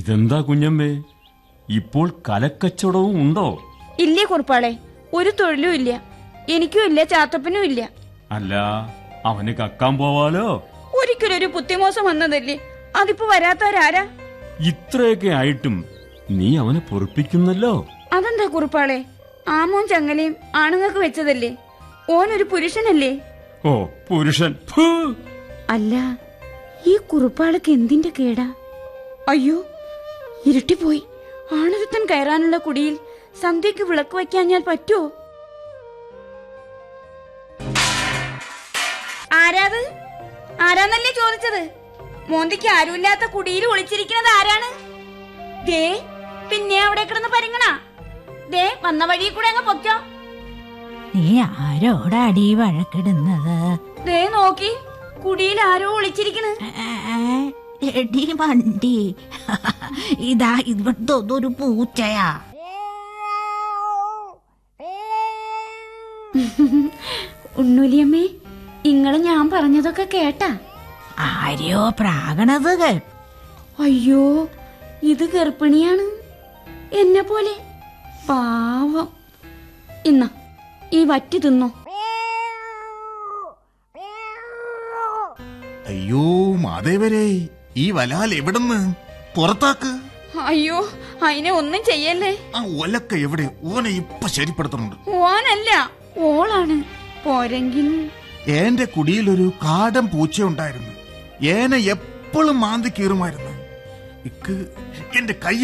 ഇതെന്താ കുഞ്ഞമ്മേ ഇപ്പോൾ കലക്കച്ചവടവും ഉണ്ടോ ഇല്ലേ കുറുപ്പാളെ ഒരു തൊഴിലും ഇല്ല എനിക്കും ഇല്ല ചാത്തപ്പനും ഇല്ല അല്ല അവന് കക്കാൻ പോവാലോ ഒരിക്കലൊരു പുത്തിമോസം വന്നതല്ലേ അതിപ്പോ വരാത്തവരാരാ ഇത്രയൊക്കെ ആയിട്ടും നീ അവനെ പൊറപ്പിക്കുന്നല്ലോ അതെന്താ കുറുപ്പാളെ ആമോൻ ചങ്ങലയും ആണുങ്ങൾക്ക് വെച്ചതല്ലേ ഓനൊരു പുരുഷനല്ലേ ഓ പുരുഷൻ ഫൂ. അല്ല ഈ കുറുപ്പാൾക്ക് എന്തിന്റെ കേടാ അയ്യോ ഇരുട്ടിപ്പോയി ആണൊരുത്തൻ കയറാനുള്ള കുടിയിൽ സന്ധ്യക്ക് വിളക്ക് വയ്ക്കാഞ്ഞാൽ പറ്റുമോ ആരാത് ആരാന്നല്ലേ ചോദിച്ചത് മോന്തിക്ക് ആരുമില്ലാത്ത കുടിയിൽ ഒളിച്ചിരിക്കുന്നത് ആരാണ് ദേ പിന്നെ അവിടെ കിടന്ന് പരിങ്ങണ ദേ വന്ന വഴി കൂടെ അങ്ങ് പൊക്കോ നീ ആരോടാടി വഴക്കിടുന്നത് ദേ നോക്കി കുടിയിൽ ആരോ ഒളിച്ചിരിക്കണ് ഏ, എടി വണ്ടി ഇതാ ഇവിടുത്തെ ഒരു പൂച്ചയാ ഉണ്ണുലിയമ്മേ ഇങ്ങള് ഞാൻ പറഞ്ഞതൊക്കെ കേട്ടാ ആരെയോ പ്രാകണത് കേട്ടു അയ്യോ ഇത് ഗർഭിണിയാണ് എന്നെ പോലെ പാവം ഇന്ന ഈ വറ്റി തിന്നോ അയ്യോ മാതേവരെ ഈ വലാൽ എവിടുന്ന് പുറത്താക്ക് അയ്യോ അതിനെ ഒന്നും ചെയ്യല്ലേ ആ ഒലക്ക എവിടെ ഓനെ ഇപ്പൊ ശരിപ്പെടുത്തുന്നുണ്ട് ഓനല്ല ഓളാണ് പോരെങ്കിൽ എന്റെ കുടിയിലൊരു കാടൻ പൂച്ച ഉണ്ടായിരുന്നു ഏനെ എപ്പോഴും മാന്തി കീറുമായിരുന്നു ഇക്ക് എന്റെ കൈ